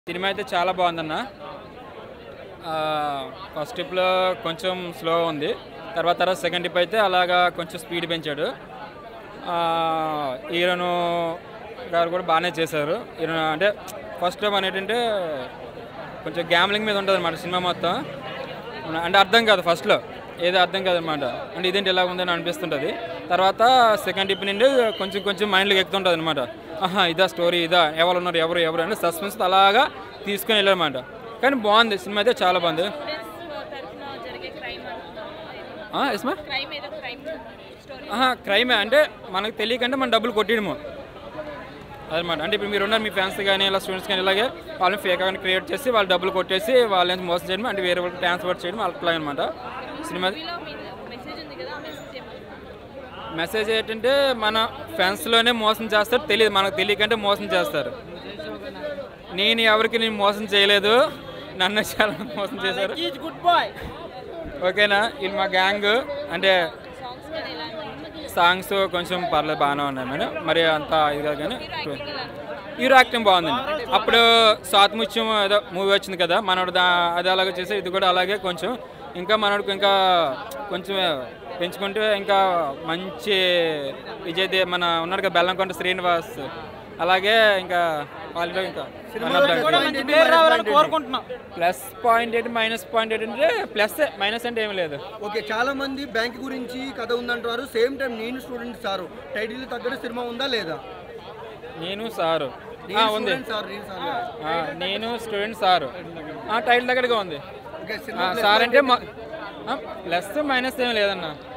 cinema అయితే చాలా బాగుందన్న ఆ, ఫస్ట్ ట్రిప్లో కొంచెం స్లో ఉంది తర్వాత తర్వాత సెకండ్ ట్రిప్ అయితే అలాగా కొంచెం స్పీడ్ పెంచాడు ఆ, హీరోను గారు కూడా బాగానే చేశారు హీరో అంటే ఫస్ట్ ట్రిప్ అనేటంటే కొంచెం గ్యామ్లింగ్ మీద ఉంటుంది అనమాట సినిమా మొత్తం అంటే అర్థం కాదు ఫస్ట్లో ఏదో అర్థం కాదు అనమాట అంటే ఇదేంటి ఇలా ఉందని అనిపిస్తుంటుంది తర్వాత సెకండ్ ట్రిప్ నుండి కొంచెం కొంచెం మైండ్లోకి ఎక్కుతుంటుంది అనమాట ఆహా ఇదా స్టోరీ ఇదా ఎవరు ఉన్నారు ఎవరు ఎవరు అని సస్పెన్స్ అలాగా తీసుకొని వెళ్ళారన్నమాట కానీ బాగుంది సినిమా అయితే చాలా బాగుంది తరఫున జరిగే క్రైమ్ ఆ, ఎస్మా క్రైమ్ ఏదో క్రైమ్ స్టోరీ ఆహా క్రైమే అంటే మనకు తెలియకంటే మనం డబ్బులు కొట్టేయడము అదనమాట అంటే ఇప్పుడు మీరు ఉన్నారు మీ ఫ్యాన్స్ కానీ ఇలా స్టూడెంట్స్ కానీ ఇలాగే వాళ్ళని ఫేక్ అకౌంట్ క్రియేట్ చేసి వాళ్ళు డబ్బులు కొట్టేసి వాళ్ళని మోసం చేయడం అంటే వేరే వాళ్ళకి ట్రాన్స్ఫర్ చేయడం అట్లా అనమాట సినిమా మూవీలో మీ మెసేజ్ ఉంది కదా ఆ మెసేజ్ ఏమన్నా మెసేజ్ ఏంటంటే మన ఫ్యాన్స్లోనే మోసం చేస్తారు తెలియదు మనకు తెలియకంటే మోసం చేస్తారు నేను ఎవరికి నేను మోసం చేయలేదు నన్ను చాలా మోసం చేశారు గుడ్ బాయ్ ఓకేనా ఇది మా గ్యాంగ్ అంటే సాంగ్స్ కానీ ఎలా అనిపించింది సాంగ్స్ కొంచెం పర్లేదు బాగానే ఉన్నాయి మేడం మరి అంత ఇది కాదు కానీ హీరో యాక్టింగ్ ఎలా అనిపించింది హీరో యాక్టింగ్ బాగుందండి అప్పుడు స్వాతిముత్యం ఏదో మూవీ వచ్చింది కదా మనోడు దా అది అలాగే చేసి ఇది కూడా అలాగే కొంచెం ఇంకా మనోడికి ఇంకా కొంచెం పెంచుకుంటే ఇంకా మంచి విజయ్ దే మన ఉన్నాడు కదా బెల్లంకొండ శ్రీనివాస్ అలాగే ఇంకా వాళ్ళు ఇంకా కూడా మంచి పేరు రావాలని కోరుకుంటున్నాం ప్లస్ పాయింట్ ఏంటి మైనస్ పాయింట్ ఏంటంటే ప్లస్ మైనస్ అంటే ఏమి లేదు ఓకే చాలా మంది బ్యాంక్ గురించి కథ ఉందంటారు సేమ్ టైం నేను స్టూడెంట్ సార్ టైటిల్ తగ్గట్టు సినిమా ఉందా లేదా నేను సారు ఆ, నేను ఉంది student సార్ నేను సార్ ఆ, నేను స్టూడెంట్ సారు ఆ టైటిల్ దగ్గరగా ఉంది ఓకే ఆ, సినిమా సార్ అంటే ప్లస్ మైనస్ ఏం లేదన్న